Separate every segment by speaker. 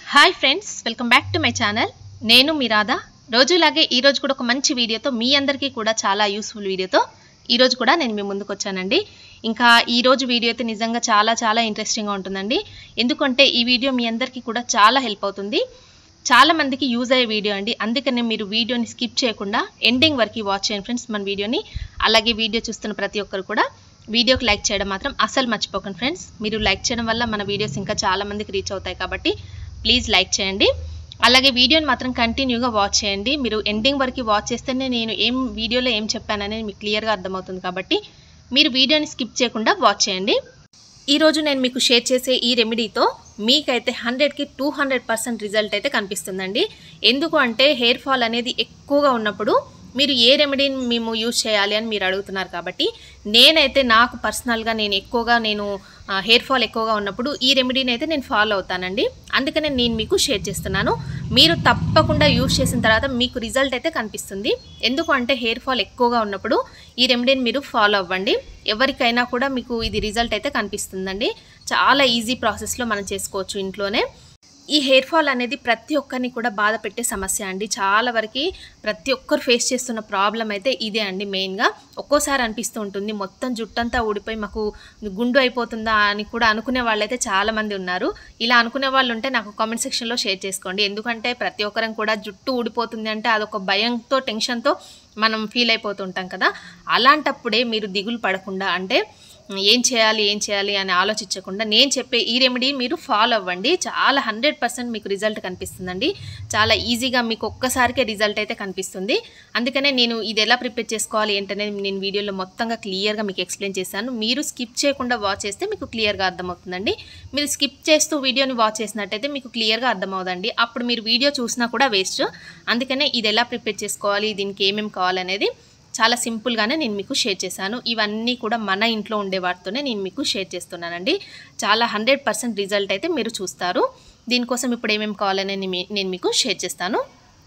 Speaker 1: hi friends welcome back to my channel నేను మీ రాధా రోజులాగే ఈ రోజు కూడా ఒక మంచి వీడియోతో మీ అందరికీ కూడా చాలా యూస్ఫుల్ వీడియోతో ఈ రోజు కూడా నేను మీ ముందుకు వచ్చానండి ఇంకా ఈ రోజు వీడియో అయితే నిజంగా చాలా చాలా ఇంట్రెస్టింగ్గా ఉంటుందండి ఎందుకంటే ఈ వీడియో మీ అందరికీ కూడా చాలా హెల్ప్ అవుతుంది చాలా మందికి యూజ్ అయ్యే వీడియో అండి అందుకనే మీరు వీడియోని స్కిప్ చేయకుండా ఎండింగ్ వరకు వాచ్ చేయండి ఫ్రెండ్స్ మన వీడియోని అలాగే వీడియో చూస్తున్న ప్రతి ఒక్కరు కూడా వీడియోకి లైక్ చేయడం మాత్రం అసలు మర్చిపోకండి ఫ్రెండ్స్ మీరు లైక్ చేయడం వల్ల మన వీడియోస్ ఇంకా చాలా మందికి రీచ్ అవుతాయి కాబట్టి ప్లీజ్ లైక్ చేయండి అలాగే వీడియోని మాత్రం కంటిన్యూగా వాచ్ చేయండి మీరు ఎండింగ్ వరకు వాచ్ చేస్తేనే నేను ఏం వీడియోలో ఏం చెప్పాననేది మీకు క్లియర్గా అర్థమవుతుంది కాబట్టి మీరు వీడియోని స్కిప్ చేయకుండా వాచ్ చేయండి ఈరోజు నేను మీకు షేర్ చేసే ఈ రెమెడీతో మీకైతే హండ్రెడ్కి టూ హండ్రెడ్ పర్సెంట్ రిజల్ట్ అయితే కనిపిస్తుందండి ఎందుకు అంటే హెయిర్ ఫాల్ అనేది ఎక్కువగా ఉన్నప్పుడు మీరు ఏ రెమెడీని మేము యూజ్ చేయాలి అని మీరు అడుగుతున్నారు కాబట్టి నేనైతే నాకు పర్సనల్గా నేను ఎక్కువగా నేను హెయిర్ ఫాల్ ఎక్కువగా ఉన్నప్పుడు ఈ రెమెడీని అయితే నేను ఫాలో అవుతానండి అందుకనే నేను మీకు షేర్ చేస్తున్నాను మీరు తప్పకుండా యూజ్ చేసిన తర్వాత మీకు రిజల్ట్ అయితే కనిపిస్తుంది ఎందుకు అంటే హెయిర్ ఫాల్ ఎక్కువగా ఉన్నప్పుడు ఈ రెమెడీని మీరు ఫాలో అవ్వండి ఎవరికైనా కూడా మీకు ఇది రిజల్ట్ అయితే కనిపిస్తుందండి చాలా ఈజీ ప్రాసెస్లో మనం చేసుకోవచ్చు ఇంట్లోనే ఈ హెయిర్ ఫాల్ అనేది ప్రతి ఒక్కరిని కూడా బాధ పెట్టే సమస్య అండి చాలా వరకు ప్రతి ఒక్కరు ఫేస్ చేస్తున్న ప్రాబ్లం అయితే ఇదే అండి మెయిన్గా ఒక్కోసారి అనిపిస్తూ ఉంటుంది మొత్తం జుట్టంతా ఊడిపోయి మాకు గుండు అయిపోతుందా అని కూడా అనుకునే వాళ్ళైతే చాలా మంది ఉన్నారు ఇలా అనుకునే వాళ్ళు ఉంటే నాకు కామెంట్ సెక్షన్లో షేర్ చేసుకోండి ఎందుకంటే ప్రతి ఒక్కరం కూడా జుట్టు ఊడిపోతుంది అంటే అదొక భయంతో టెన్షన్తో మనం ఫీల్ అయిపోతుంటాం కదా అలాంటప్పుడే మీరు దిగులు పడకుండా అంటే ఏం చేయాలి ఏం చేయాలి అని ఆలోచించకుండా నేను చెప్పే ఈ రెమెడీ మీరు ఫాలో అవ్వండి చాలా హండ్రెడ్ పర్సెంట్ మీకు రిజల్ట్ కనిపిస్తుందండి చాలా ఈజీగా మీకు ఒక్కసారికే రిజల్ట్ అయితే కనిపిస్తుంది అందుకనే నేను ఇది ఎలా ప్రిపేర్ చేసుకోవాలి ఏంటనేది నేను వీడియోలో మొత్తంగా క్లియర్గా మీకు ఎక్స్ప్లెయిన్ చేశాను మీరు స్కిప్ చేయకుండా వాచ్ చేస్తే మీకు క్లియర్గా అర్థమవుతుందండి మీరు స్కిప్ చేస్తూ వీడియోని వాచ్ చేసినట్టయితే మీకు క్లియర్గా అర్థమవుదండి అప్పుడు మీరు వీడియో చూసినా కూడా వేస్ట్ అందుకనే ఇది ఎలా ప్రిపేర్ చేసుకోవాలి దీనికి ఏమేమి కావాలనేది చాలా సింపుల్గానే నేను మీకు షేర్ చేశాను ఇవన్నీ కూడా మన ఇంట్లో ఉండే వాటితోనే నేను మీకు షేర్ చేస్తున్నానండి చాలా హండ్రెడ్ పర్సెంట్ రిజల్ట్ అయితే మీరు చూస్తారు దీనికోసం ఇప్పుడు ఏమేమి కావాలని నేను మీకు షేర్ చేస్తాను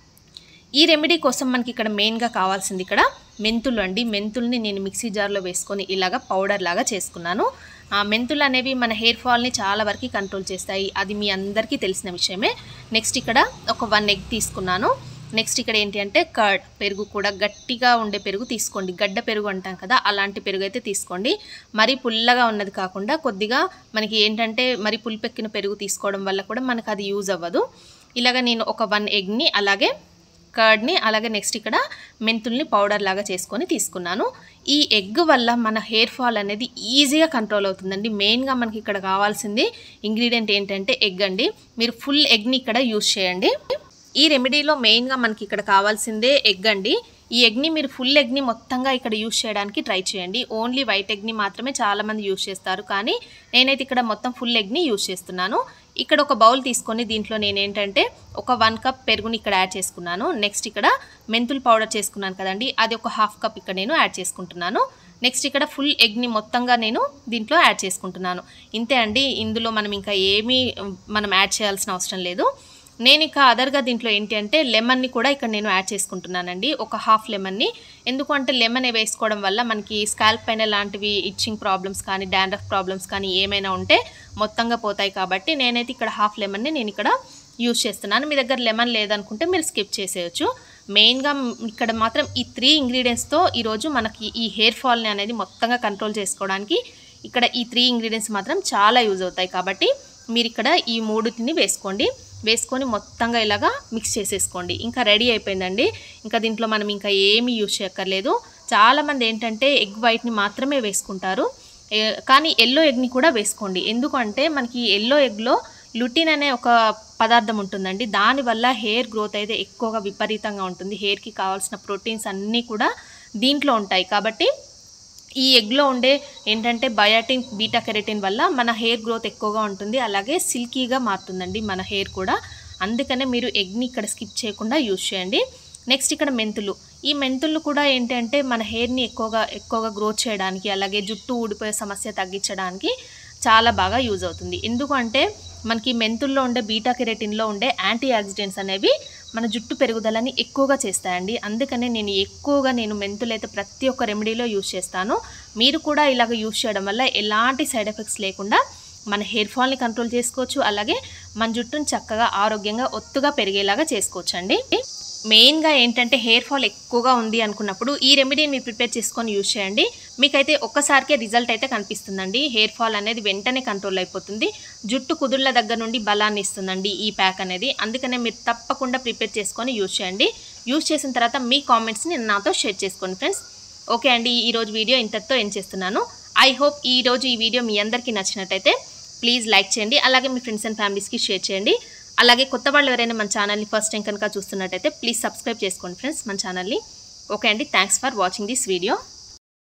Speaker 1: ఈ రెమెడీ కోసం మనకి ఇక్కడ మెయిన్గా కావాల్సింది ఇక్కడ మెంతులు అండి మెంతుల్ని నేను మిక్సీ జార్లో వేసుకొని ఇలాగ పౌడర్ లాగా చేసుకున్నాను ఆ మెంతులు అనేవి మన హెయిర్ ఫాల్ని చాలా వరకు కంట్రోల్ చేస్తాయి అది మీ అందరికీ తెలిసిన విషయమే నెక్స్ట్ ఇక్కడ ఒక వన్ ఎగ్ తీసుకున్నాను నెక్స్ట్ ఇక్కడ ఏంటి అంటే కర్డ్ పెరుగు కూడా గట్టిగా ఉండే పెరుగు తీసుకోండి గడ్డ పెరుగు అంటాం కదా అలాంటి పెరుగు అయితే తీసుకోండి మరీ పుల్లగా ఉన్నది కాకుండా కొద్దిగా మనకి ఏంటంటే మరి పులిపెక్కిన పెరుగు తీసుకోవడం వల్ల కూడా మనకు అది యూజ్ అవ్వదు ఇలాగ నేను ఒక వన్ ఎగ్ని అలాగే కర్డ్ని అలాగే నెక్స్ట్ ఇక్కడ మెంతుల్ని పౌడర్ లాగా చేసుకొని తీసుకున్నాను ఈ ఎగ్ వల్ల మన హెయిర్ ఫాల్ అనేది ఈజీగా కంట్రోల్ అవుతుందండి మెయిన్గా మనకి ఇక్కడ కావాల్సింది ఇంగ్రీడియంట్ ఏంటంటే ఎగ్ అండి మీరు ఫుల్ ఎగ్ని ఇక్కడ యూజ్ చేయండి ఈ రెమెడీలో మెయిన్గా మనకి ఇక్కడ కావాల్సిందే ఎగ్ అండి ఈ ఎగ్ని మీరు ఫుల్ ఎగ్ని మొత్తంగా ఇక్కడ యూస్ చేయడానికి ట్రై చేయండి ఓన్లీ వైట్ ఎగ్ని మాత్రమే చాలామంది యూస్ చేస్తారు కానీ నేనైతే ఇక్కడ మొత్తం ఫుల్ ఎగ్ని యూస్ చేస్తున్నాను ఇక్కడ ఒక బౌల్ తీసుకొని దీంట్లో నేను ఏంటంటే ఒక వన్ కప్ పెరుగుని ఇక్కడ యాడ్ చేసుకున్నాను నెక్స్ట్ ఇక్కడ మెంతులు పౌడర్ చేసుకున్నాను కదండి అది ఒక హాఫ్ కప్ ఇక్కడ నేను యాడ్ చేసుకుంటున్నాను నెక్స్ట్ ఇక్కడ ఫుల్ ఎగ్ని మొత్తంగా నేను దీంట్లో యాడ్ చేసుకుంటున్నాను ఇంతే అండి ఇందులో మనం ఇంకా ఏమీ మనం యాడ్ చేయాల్సిన అవసరం లేదు నేను ఇక అదర్గా దీంట్లో ఏంటి అంటే లెమన్ని కూడా ఇక్కడ నేను యాడ్ చేసుకుంటున్నానండి ఒక హాఫ్ లెమన్ని ఎందుకు అంటే లెమన్ వేసుకోవడం వల్ల మనకి స్కాల్ప్ పైన లాంటివి ఇచ్చింగ్ ప్రాబ్లమ్స్ కానీ డాండ్రఫ్ ప్రాబ్లమ్స్ కానీ ఏమైనా ఉంటే మొత్తంగా పోతాయి కాబట్టి నేనైతే ఇక్కడ హాఫ్ లెమన్ని నేను ఇక్కడ యూజ్ చేస్తున్నాను మీ దగ్గర లెమన్ లేదనుకుంటే మీరు స్కిప్ చేసేయచ్చు మెయిన్గా ఇక్కడ మాత్రం ఈ త్రీ ఇంగ్రీడియంట్స్తో ఈరోజు మనకి ఈ హెయిర్ ఫాల్ని అనేది మొత్తంగా కంట్రోల్ చేసుకోవడానికి ఇక్కడ ఈ త్రీ ఇంగ్రీడియంట్స్ మాత్రం చాలా యూజ్ అవుతాయి కాబట్టి మీరు ఇక్కడ ఈ మూడుని వేసుకోండి వేసుకొని మొత్తంగా ఇలాగా మిక్స్ చేసేసుకోండి ఇంకా రెడీ అయిపోయిందండి ఇంకా దీంట్లో మనం ఇంకా ఏమీ యూజ్ చేయక్కర్లేదు చాలామంది ఏంటంటే ఎగ్ వైట్ని మాత్రమే వేసుకుంటారు కానీ ఎల్లో ఎగ్ని కూడా వేసుకోండి ఎందుకంటే మనకి ఎల్లో ఎగ్లో లుటిన్ అనే ఒక పదార్థం ఉంటుందండి దానివల్ల హెయిర్ గ్రోత్ అయితే ఎక్కువగా విపరీతంగా ఉంటుంది హెయిర్కి కావాల్సిన ప్రోటీన్స్ అన్నీ కూడా దీంట్లో ఉంటాయి కాబట్టి ఈ ఎగ్లో ఉండే ఏంటంటే బయాటిన్ బీటా కెరటిన్ వల్ల మన హెయిర్ గ్రోత్ ఎక్కువగా ఉంటుంది అలాగే సిల్కీగా మారుతుందండి మన హెయిర్ కూడా అందుకనే మీరు ఎగ్ని ఇక్కడ స్కిప్ చేయకుండా యూజ్ చేయండి నెక్స్ట్ ఇక్కడ మెంతులు ఈ మెంతులు కూడా ఏంటంటే మన హెయిర్ని ఎక్కువగా ఎక్కువగా గ్రోత్ చేయడానికి అలాగే జుట్టు ఊడిపోయే సమస్య తగ్గించడానికి చాలా బాగా యూజ్ అవుతుంది ఎందుకంటే మనకి మెంతుల్లో ఉండే బీటా కెరటిన్లో ఉండే యాంటీ ఆక్సిడెంట్స్ అనేవి మన జుట్టు పెరుగుదలని ఎక్కువగా చేస్తాయండి అందుకనే నేను ఎక్కువగా నేను మెంతులు అయితే ప్రతి ఒక్క రెమెడీలో యూజ్ చేస్తాను మీరు కూడా ఇలాగ యూజ్ చేయడం వల్ల ఎలాంటి సైడ్ ఎఫెక్ట్స్ లేకుండా మన హెయిర్ ఫాల్ని కంట్రోల్ చేసుకోవచ్చు అలాగే మన జుట్టును చక్కగా ఆరోగ్యంగా ఒత్తుగా పెరిగేలాగా చేసుకోవచ్చండి మెయిన్గా ఏంటంటే హెయిర్ ఫాల్ ఎక్కువగా ఉంది అనుకున్నప్పుడు ఈ రెమెడీని మీరు ప్రిపేర్ చేసుకొని యూజ్ చేయండి మీకైతే ఒక్కసారికే రిజల్ట్ అయితే కనిపిస్తుందండి హెయిర్ ఫాల్ అనేది వెంటనే కంట్రోల్ అయిపోతుంది జుట్టు కుదుళ్ళ దగ్గర నుండి బలాన్ని ఇస్తుందండి ఈ ప్యాక్ అనేది అందుకనే మీరు తప్పకుండా ప్రిపేర్ చేసుకొని యూజ్ చేయండి యూజ్ చేసిన తర్వాత మీ కామెంట్స్ని నాతో షేర్ చేసుకోండి ఫ్రెండ్స్ ఓకే అండి ఈరోజు వీడియో ఇంతటితో ఎండ్ చేస్తున్నాను ఐ హోప్ ఈ రోజు ఈ వీడియో మీ అందరికీ నచ్చినట్టయితే ప్లీజ్ లైక్ చేయండి అలాగే మీ ఫ్రెండ్స్ అండ్ ఫ్యామిలీస్కి షేర్ చేయండి అలాగే కొత్త వాళ్ళు ఎవరైనా మన ఛానల్ని ఫస్ట్ టైం కనుక చూస్తున్నట్టయితే ప్లీజ్ సబ్స్క్రైబ్ చేసుకోండి ఫ్రెండ్స్ మన ఛానల్ని ఓకే అండి thanks for watching this video